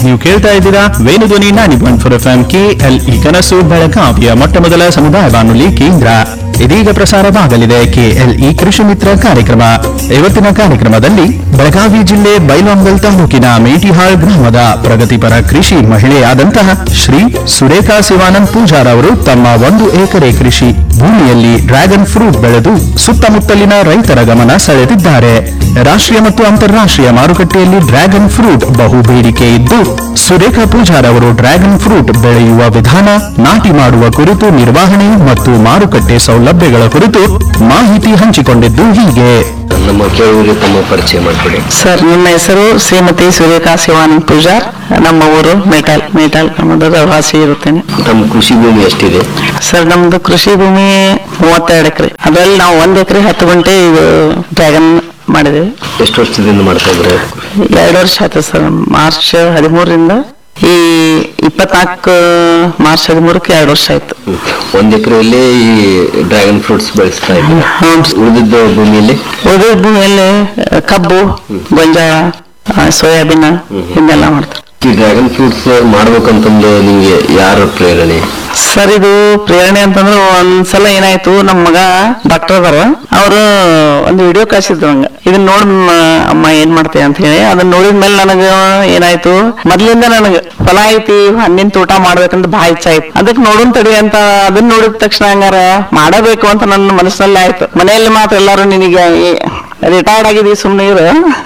ನೀವು ಕೇಳ್ತಾ ಇದ್ದೀರಾ ವೇಣುಧ್ವನಿ ನಾನಿ point four F M K L E ಕನಸು ಬೆಳಗಾವಿಯ ಮೊಟ್ಟ ಮೊದಲ ಸಮುದಾಯ ಬಾನುಲಿ ಕೇಂದ್ರ ಇದೀಗ ಪ್ರಸಾರವಾಗಲಿದೆ ಕೆಎಲ್ಇ ಕೃಷಿ ಮಿತ್ರ ಕಾರ್ಯಕ್ರಮ ಇವತ್ತಿನ ಕಾರ್ಯಕ್ರಮದಲ್ಲಿ ಬೆಳಗಾವಿ ಜಿಲ್ಲೆ ಬೈಲೊಂಗಲ್ ತಾಲೂಕಿನ ಮೇಟಿಹಾಳ್ ಗ್ರಾಮದ ಪ್ರಗತಿಪರ ಕೃಷಿ ಮಹಿಳೆಯಾದಂತಹ ಶ್ರೀ ಸುರೇಖಾ ಶಿವಾನಂದ್ ಪೂಜಾರ್ ಅವರು ತಮ್ಮ ಒಂದು ಎಕರೆ ಕೃಷಿ ಭೂಮಿಯಲ್ಲಿ ಡ್ರ್ಯಾಗನ್ ಫ್ರೂಟ್ ಬೆಳೆದು ಸುತ್ತಮುತ್ತಲಿನ ರೈತರ ಗಮನ ಸೆಳೆದಿದ್ದಾರೆ ರಾಷ್ಟ್ರೀಯ ಮತ್ತು ಅಂತಾರಾಷ್ಟ್ರೀಯ ಮಾರುಕಟ್ಟೆಯಲ್ಲಿ ಡ್ರ್ಯಾಗನ್ ಫ್ರೂಟ್ ಬಹು ಬೇಡಿಕೆ ಇದ್ದು ಸುರೇಖಾ ಪೂಜಾರ್ ಅವರು ಡ್ರ್ಯಾಗನ್ ಫ್ರೂಟ್ ಬೆಳೆಯುವ ವಿಧಾನ ನಾಟಿ ಮಾಡುವ ಕುರಿತು ನಿರ್ವಹಣೆ ಮತ್ತು ಮಾರುಕಟ್ಟೆ ಸೌಲಭ್ಯಗಳ ಕುರಿತು ಮಾಹಿತಿ ಹಂಚಿಕೊಂಡಿದ್ದು ಹೀಗೆ ನಮ್ಮ ಕೇಳುವರಿಗೆ ತಮ್ಮ ಪರಿಚಯ ಮಾಡಿಕೊಡಿ ಸರ್ ನನ್ನ ಹೆಸರು ಶ್ರೀಮತಿ ಸೂರ್ಯಕಾ ಶಿವಾನಂದ್ ಪೂಜಾರ್ ನಮ್ಮ ಊರು ಮೇಟಾಲ್ ಮೇಟಾಲ್ ಗ್ರಾಮದ ವಾಸಿ ಇರುತ್ತೇನೆ ತಮ್ಮ ಕೃಷಿ ಭೂಮಿ ಎಷ್ಟಿದೆ ಸರ್ ನಮ್ದು ಕೃಷಿ ಭೂಮಿ ಮೂವತ್ತೆರಡು ಎಕರೆ ಅದರಲ್ಲಿ ನಾವು ಒಂದ್ ಎಕರೆ ಹತ್ತು ಗುಂಟೆ ಇದು ಡ್ರ್ಯಾಗನ್ ಮಾಡಿದ್ದೇವೆ ಎಷ್ಟು ವರ್ಷದಿಂದ ಮಾಡ್ತಾ ಇದ್ರೆ ಎರಡು ವರ್ಷ ಆಯ್ತು ಸರ್ ಮಾರ್ಚ್ ಹದಿಮೂರರಿಂದ ಈ ಇಪ್ಪತ್ನಾಲ್ಕು ಮಾರ್ಚ್ ಹದಿಮೂರಕ್ಕೆ ಎರಡು ವರ್ಷ ಆಯ್ತು ಒಂದ್ ಎಕರೆಯಲ್ಲಿ ಈ ಡ್ರ್ಯಾಗನ್ ಫ್ರೂಟ್ಸ್ ಬೆಳೆಸ್ತಾ ಇದ್ದಾರೆ ಹ್ಮ್. ಉಳಿದಿದ್ದ ಭೂಮಿಯಲ್ಲಿ ಉಳಿದ ಭೂಮಿಯಲ್ಲಿ ಕಬ್ಬು ಗೊಂಜಾಳ ಆ, ಸೋಯಾಬೀನ್ ಇದನ್ನೆಲ್ಲ ಮಾಡ್ತಾರೆ ಈ ಡ್ರ್ಯಾಗನ್ ಫ್ರೂಟ್ಸ್ ಮಾಡ್ಬೇಕಂತಂದು ನಿಮ್ಗೆ ಯಾರ ಪ್ರೇರಣೆ ಸರ್ ಇದು ಪ್ರೇರಣೆ ಅಂತಂದ್ರೆ ಒಂದ್ಸಲ ಏನಾಯ್ತು ನಮ್ಮ ಮಗ ಡಾಕ್ಟರ್ ಅದಾರ ಅವ್ರು ಒಂದು ವಿಡಿಯೋ ಕಳ್ಸಿದ್ರು ನಂಗ ಇದನ್ನ ನೋಡ್ ಮ- ಅಮ್ಮ ಏನ್ ಮಾಡ್ತೀಯ ಅಂತ ಹೇಳಿ ಅದನ್ನ ನೋಡಿದ ಮೇಲೆ ನನಗ ಏನಾಯ್ತು ಮೊದ್ಲಿಂದ ನನಗ ಫಲ ಐತಿ ಹಣ್ಣಿನ ತೋಟ ಮಾಡ್ಬೇಕಂತ ಭಾಳ ಇಚ್ಛೆ ಆಯ್ತು ಅದಕ್ಕೆ ನೋಡುನ್ ತಡಿ ಅಂತ ಅದನ್ನ ನೋಡಿದ ತಕ್ಷಣ ಹಂಗಾರ ಮಾಡಬೇಕು ಅಂತ ನನ್ನ ಮನಸ್ಸಿನಲ್ಲಿ ಆಯ್ತು ಮನೆಯಲ್ಲಿ ಮಾತ್ರ ಎಲ್ಲಾರು ನಿನಗೆ ರಿಟೈರ್ಡ್ ಆಗಿದ್ದೀವಿ ಸುಮ್ಮನೆ ಇರು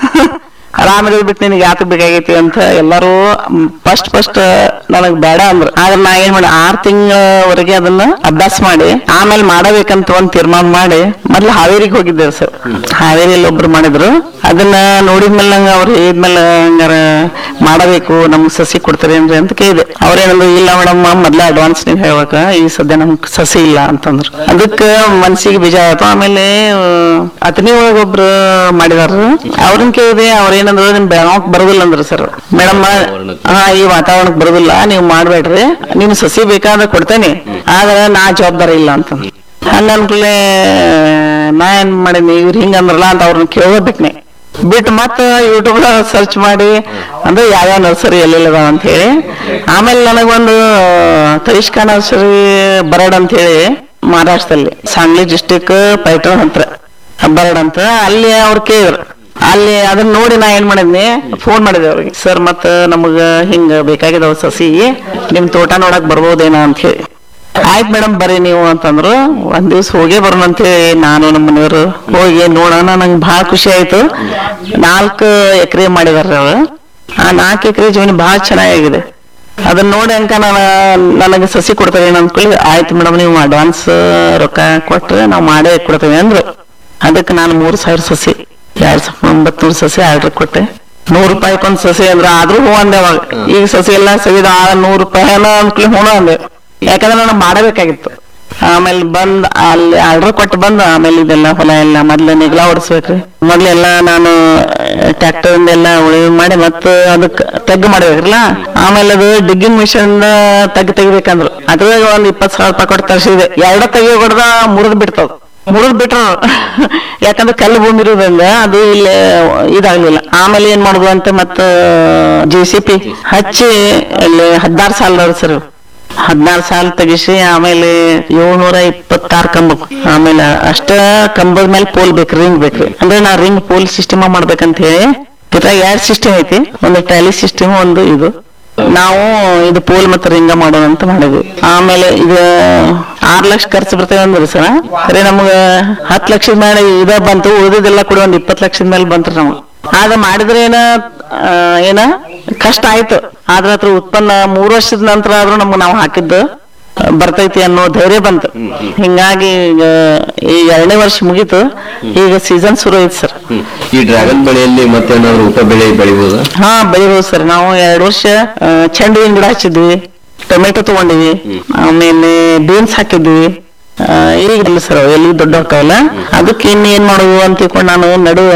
ಆರಾಮಿರೋದ್ ಬಿಟ್ಟು ನಿನಗೆ ಯಾಕೆ ಬೇಕಾಗೈತಿ ಅಂತ ಎಲ್ಲರೂ ಫಸ್ಟ್ ಫಸ್ಟ್ ನನಗ್ ಬೇಡ ಅಂದ್ರು ಆದ್ರೆ ನಾ ಏನ್ ಮಾಡಿ ಆರ್ ತಿಂಗಳವರೆಗೆ ಅದನ್ನ ಅಭ್ಯಾಸ ಮಾಡಿ ಆಮೇಲೆ ಮಾಡಬೇಕಂತ ಒಂದ್ ತೀರ್ಮಾನ ಮಾಡಿ ಮೊದ್ಲು ಹಾವೇರಿಗೆ ಹೋಗಿದ್ದೆ ಸರ್ ಹಾವೇರಿಯಲ್ಲಿ ಒಬ್ರು ಮಾಡಿದ್ರು ಅದನ್ನ ನೋಡಿದ್ಮೇಲೆ ನಂಗೆ ಅವ್ರು ಹೇಳಿದ್ಮೇಲೆ ಹಂಗಾರ ಮಾಡಬೇಕು ನಮ್ಗ್ ಸಸಿ ಕೊಡ್ತಾರೇನ್ರಿ ಅಂತ ಕೇಳಿದೆ ಅವ್ರೇನಂದ್ರು ಇಲ್ಲ ಮೇಡಮ್ ಮೊದ್ಲ ಅಡ್ವಾನ್ಸ್ ನೀವ್ ಹೇಳ್ಬೇಕ ಈ ಸದ್ಯ ನಮ್ಗ್ ಸಸಿ ಇಲ್ಲ ಅಂತಂದ್ರು ಅದಕ್ಕ ಮನ್ಸಿಗೆ ಬೀಜ ಆಯ್ತು ಆಮೇಲೆ ಅತನಿ ಒಳಗ ಒಬ್ರು ಮಾಡಿದಾರ ಅವ್ರನ್ನ ಕೇಳಿದೆ ಅವ್ರೇನಂದ್ರು ನಿಮ್ ಬೆಳಗಾವ್ ಬರೋದಿಲ್ಲ ಅಂದ್ರು ಸರ್ ಮೇಡಮ್ ಹಾ ಈ ವಾತಾವರಣಕ್ಕೆ ಬರೋದಿಲ್ಲ ನೀವು ಮಾಡ್ಬೇಡ್ರಿ ನಿಮ್ ಸಸಿ ಬೇಕಾದ್ರೆ ಕೊಡ್ತೇನೆ ಆದ್ರೆ ನಾ ಜವಾಬ್ದಾರಿ ಇಲ್ಲ ಅಂತ ಹಂಗ ಅನ್ಕೂಲೆ ನಾ ಏನ್ ಮಾಡೀನಿ ಇವ್ರು ಹಿಂಗ ಅಂದ್ರಲ್ಲ ಅಂತ ಅವ್ರನ್ನ ಕೇಳೋಬೇಕ್ನೆ ಬಿಟ್ಟು ಮತ್ತ ಯೂಟ್ಯೂಬ್ ಸರ್ಚ್ ಮಾಡಿ ಅಂದ್ರೆ ಯಾವ್ಯಾವ ನರ್ಸರಿ ಎಲ್ಲೆಲ್ಲ ಅಂತ ಹೇಳಿ ಆಮೇಲೆ ನನಗೊಂದು ತರಿಷ್ಕಾ ನರ್ಸರಿ ಬರಡ್ ಅಂತ ಹೇಳಿ ಮಹಾರಾಷ್ಟ್ರದಲ್ಲಿ ಸಾಂಗ್ಲಿ ಡಿಸ್ಟಿಕ್ ಪೈಟರ್ ಹತ್ರ ಬರಡ್ ಅಂತ ಅಲ್ಲಿ ಅವ್ರು ಕೇಳಿದ್ರು ಅಲ್ಲಿ ಅದನ್ನ ನೋಡಿ ನಾ ಏನ್ ಮಾಡಿದ್ನಿ ಫೋನ್ ಮಾಡಿದೆ ಅವ್ರಿಗೆ ಸರ್ ಮತ್ತ ನಮಗ ಹಿಂಗ ಬೇಕಾಗಿದಾವ ಸಸಿ ನಿಮ್ ತೋಟ ನೋಡಕ್ ಬರ್ಬೋದೇನೋ ಅಂತ ಹೇಳಿ ಆಯ್ತು ಮೇಡಮ್ ಬರ್ರಿ ನೀವು ಅಂತಂದ್ರು ಒಂದ್ ದಿವ್ಸ ಹೋಗೇ ಬರೋಣ ಅಂತ ಹೇಳಿ ನಾನು ನಮ್ಮ ಮನೆಯವರು ಹೋಗಿ ನೋಡೋಣ ನಂಗೆ ಬಹಳ ಖುಷಿ ಆಯ್ತು ನಾಲ್ಕು ಎಕರೆ ಮಾಡಿದಾರ ಅವ್ರು ಆ ನಾಲ್ಕು ಎಕರೆ ಜಮೀನು ಬಹಳ ಚೆನ್ನಾಗಿದೆ ಅದನ್ನ ನೋಡಿ ಅಂಕ ನಾನು ನನಗೆ ಸಸಿ ಕೊಡ್ತಾರೆ ಅನ್ಕೊಳ್ಳಿ ಆಯ್ತು ಮೇಡಮ್ ನೀವು ಅಡ್ವಾನ್ಸ್ ರೊಕ್ಕ ಕೊಟ್ರೆ ನಾವು ಮಾಡೇ ಕೊಡ್ತೇವೆ ಅಂದ್ರು ಅದಕ್ಕೆ ನಾನು ಮೂರು ಸಾವಿರ ಸಸಿ ಎರಡ್ ಸಾವಿರದ ಒಂಬತ್ತು ಸಸಿ ಆರ್ಡರ್ ಕೊಟ್ಟೆ ನೂರು ರೂಪಾಯಿಗೊಂದು ಸಸಿ ಅಂದ್ರೆ ಆದ್ರೂ ಹೂ ಅಂದೆ ಅವಾಗ ಈಗ ಸಸಿ ಎಲ್ಲ ಸವಿದ ನೂರು ರೂಪಾಯಿ ಅನ್ಕೊಳ್ಳಿ ಹೂಣ ಅಂದೆ ಯಾಕಂದ್ರೆ ನನಗೆ ಮಾಡಬೇಕಾಗಿತ್ತು ಆಮೇಲೆ ಬಂದ್ ಅಲ್ಲಿ ಆರ್ಡರ್ ಕೊಟ್ಟು ಬಂದು ಆಮೇಲೆ ಇದೆಲ್ಲ ಹೊಲ ಎಲ್ಲ ಮೊದ್ಲು ನಿಗ್ಲ ಹೊಡಿಸ್ಬೇಕ್ರಿ ಮೊದ್ಲೆಲ್ಲ ನಾನು ಟ್ರ್ಯಾಕ್ಟರ್ ಎಲ್ಲ ಉಳಿವು ಮಾಡಿ ಮತ್ತೆ ಅದಕ್ಕೆ ತೆಗ್ ಮಾಡ್ಬೇಕ್ರಲ್ಲ ಆಮೇಲೆ ಅದು ಡಿಗ್ಗಿಂಗ್ ಮಿಷನ್ ತೆಗ್ ತೆಗಿಬೇಕಂದ್ರು ಅದ್ರಾಗ ಒಂದ್ ಇಪ್ಪತ್ ಸಾವಿರ ರೂಪಾಯಿ ಕೊಟ್ಟು ತರಿಸಿದೆ ಎರಡ ತೆಗಿ ಹೊಡೆದ ಮುರಿದ್ ಬಿಡ್ತಾವ ಮುರಿದ್ ಬಿಟ್ರು ಯಾಕಂದ್ರೆ ಕಲ್ಲು ಭೂಮಿ ಇರೋದ್ರಿಂದ ಅದು ಇಲ್ಲಿ ಇದಾಗ್ಲಿಲ್ಲ ಆಮೇಲೆ ಏನ್ ಮಾಡುದು ಅಂತ ಮತ್ತ ಜೆ ಸಿ ಪಿ ಹಚ್ಚಿ ಅಲ್ಲಿ ಹದಿನಾರು ಸಾಲ ಸರ್ ಹದಿನಾರು ಸಾಲ ತೆಗಿಸಿ ಆಮೇಲೆ ಏಳ್ನೂರ ಇಪ್ಪತ್ತಾರು ಕಂಬ ಆಮೇಲೆ ಅಷ್ಟ ಕಂಬದ ಮೇಲೆ ಪೋಲ್ ಬೇಕು ರಿಂಗ್ ಬೇಕು ಅಂದ್ರೆ ನಾ ರಿಂಗ್ ಪೋಲ್ ಸಿಸ್ಟಮ್ ಮಾಡ್ಬೇಕಂತ ಹೇಳಿ ಇದ್ರಾಗ ಎರಡ್ ಸಿಸ್ಟಮ್ ಐತಿ ಒಂದು ಟ್ಯಾಲಿ ಸಿಸ್ಟಮ್ ಒಂದು ಇದು ನಾವು ಇದು ಪೋಲ್ ಮತ್ತೆ ರಿಂಗ ಮಾಡೋಣ ಅಂತ ಮಾಡಿದ್ವಿ ಆಮೇಲೆ ಇದು ಆರ್ ಲಕ್ಷ ಖರ್ಚು ಬರ್ತೇವೆ ಅಂದ್ರೆ ಸರ್ ಖರೆ ನಮ್ಗ ಹತ್ತು ಲಕ್ಷದ ಮೇಲೆ ಇದ ಬಂತು ಉಳಿದಿದ್ದೆಲ್ಲ ಕೂಡ ಒಂದ್ ಇಪ್ಪತ್ತು ಲಕ್ಷದ ಮೇಲೆ ಬಂತ್ರಿ ನಮ್ಗೆ ಆಗ ಮಾಡಿದ್ರೆ ಏನ ಆ, ಏನ ಕಷ್ಟ ಆಯ್ತು ಆದ್ರ ಹತ್ರ ಉತ್ಪನ್ನ ಮೂರು ವರ್ಷದ ನಂತರ ಆದ್ರೂ ನಮ್ಗೆ ನಾವು ಹಾಕಿದ್ದು ಆ, ಬರ್ತೈತಿ ಅನ್ನೋ ಧೈರ್ಯ ಬಂತು ಹಿಂಗಾಗಿ ಈಗ ಈ ಎರಡನೇ ವರ್ಷ ಮುಗೀತು ಈಗ ಸೀಸನ್ ಶುರು ಐತಿ ಸರ್ ಹ್ಮ್. ಈ ಡ್ರ್ಯಾಗನ್ ಬೆಳೆಯಲ್ಲಿ ಮತ್ತೇನಾದ್ರು ಉಪ ಬೆಳೆ ಬೆಳಿಬೋದಾ ಹಾ ಬೆಳಿಬಹುದು ಸರ್ ನಾವು ಎರಡು ವರ್ಷ ಆ, ಚೆಂಡು ಹೂವಿನ ಗಿಡ ಹಚ್ಚಿದ್ವಿ ಟೊಮೆಟೊ ತಗೊಂಡಿವಿ ಆಮೇಲೆ ಬೀನ್ಸ್ ಹಾಕಿದ್ವಿ ಆ, ಈಗ ಇಲ್ಲ ಸರ್ ಎಲ್ಲಿ ದೊಡ್ಡ ಹೋಗ್ತಾವಲ್ಲ ಅದಕ್ಕೆ ಇನ್ನು ಏನ್ ಮಾಡುದು ಅಂತ ತಿಳ್ಕೊಂಡು ನಾನು ನಡುವ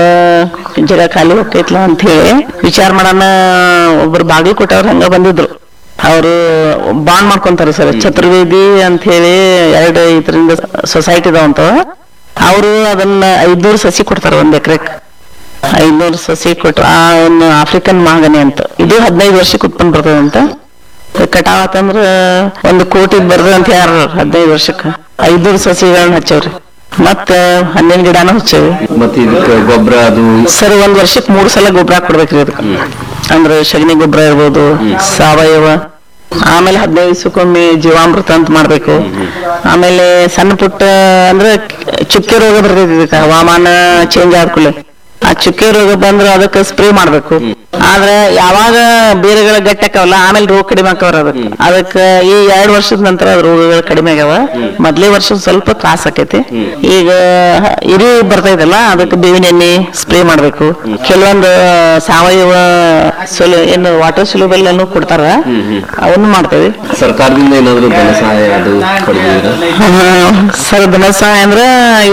ಜಗ ಖಾಲಿ ಹೋಗ್ತೈತ್ಲ ಅಂತ ಹೇಳಿ ವಿಚಾರ ಮಾಡೋಣ ಒಬ್ರು ಬಾಗಿಲು ಕೊಟ್ಟವ್ರು ಹಂಗ ಬಂದಿದ್ರು ಅವರು ಬಾಂಡ್ ಮಾಡ್ಕೊಂತಾರೆ ಸರ್ ಚತುರ್ವೇದಿ ಅಂತ ಹೇಳಿ ಎರಡು ಇದರಿಂದ ಸೊಸೈಟಿ ಇದಾವಂತ ಅವರು ಅದನ್ನ ಐದ್ನೂರು ಸಸಿ ಕೊಡ್ತಾರೆ ಒಂದ್ ಎಕರೆಕ್ ಐದ್ನೂರು ಸಸಿ ಕೊಟ್ರು ಆ ಒಂದು ಆಫ್ರಿಕನ್ ಮಾಗನಿ ಅಂತ ಇದು ಹದಿನೈದು ವರ್ಷಕ್ಕೆ ಉತ್ಪನ್ನ ಬರ್ತದಂತ ಕಟಾವ್ ಆತಂದ್ರ ಒಂದು ಕೋಟಿ ಬರ್ತದ ಅಂತ ಯಾರು ಹದಿನೈದು ವರ್ಷಕ್ಕೆ ಐದ್ನೂರು ಸಸಿಗಳನ್ನ ಹಚ್ಚವ್ರಿ ಮತ್ತ ಹಣ್ಣಿನ ಗಿಡನೂ ಹಚ್ಚೇವಿ ಮತ್ತೆ ಇದಕ್ಕೆ ಗೊಬ್ಬರ ಅದು ಸರ್ ಒಂದ್ ವರ್ಷಕ್ಕೆ ಮೂರು ಸಲ ಗೊಬ್ಬರ ಹಾಕ್ಬಿಡ್ಬೇಕ್ರಿ ಅದಕ್ಕೆ ಅಂದ್ರೆ ಸಗಣಿ ಗೊಬ್ಬರ ಇರ್ಬೋದು ಸಾವಯವ ಆಮೇಲೆ ಹದಿನೈದು ದಿವಸಕ್ಕೊಮ್ಮೆ ಜೀವಾಮೃತ ಅಂತ ಮಾಡ್ಬೇಕು ಆಮೇಲೆ ಸಣ್ಣ ಪುಟ್ಟ ಅಂದ್ರೆ ಚುಕ್ಕೆ ರೋಗ ಬರ್ತೈತಿ ಇದಕ್ಕೆ ಹವಾಮಾನ ಚೇಂಜ್ ಆದ ಕೂಡಲೇ ಆ ಚುಕ್ಕೆ ರೋಗ ಬಂದ್ರೆ ಅದಕ್ಕೆ ಸ್ಪ್ರೇ ಮಾಡ್ಬೇಕು ಆದ್ರೆ ಯಾವಾಗ ಬೇರೆಗಳ ಗಟ್ಟಕ್ಕವಲ್ಲ ಆಮೇಲೆ ರೋಗ ಕಡಿಮೆ ಆಕವ್ರ ಅದಕ್ಕೆ ಅದಕ್ಕೆ ಈ ಎರಡು ವರ್ಷದ ನಂತರ ಅದ್ ರೋಗಗಳು ಕಡಿಮೆ ಆಗ್ಯಾವ ಮೊದ್ಲೇ ವರ್ಷ ಸ್ವಲ್ಪ ತ್ರಾಸ ಆಕೈತಿ ಈಗ ಇರಿ ಬರ್ತೈತಲ್ಲ ಅದಕ್ಕೆ ಬೇವಿನ ಎಣ್ಣೆ ಸ್ಪ್ರೇ ಮಾಡ್ಬೇಕು ಕೆಲವೊಂದು ಸಾವಯವ ಸೊಲು ಏನು ವಾಟರ್ ಸೊಲ್ಯೂಬಲ್ ಅನ್ನು ಕೊಡ್ತಾರ ಅವನ್ನ ಮಾಡ್ತೇವೆ ಸರ್ಕಾರದಿಂದ ಏನಾದ್ರು ಧನ ಸಹಾಯ ಅದು ಕೊಡ್ಬೋದಾ ಸರ್ ಧನ ಸಹಾಯ ಅಂದ್ರೆ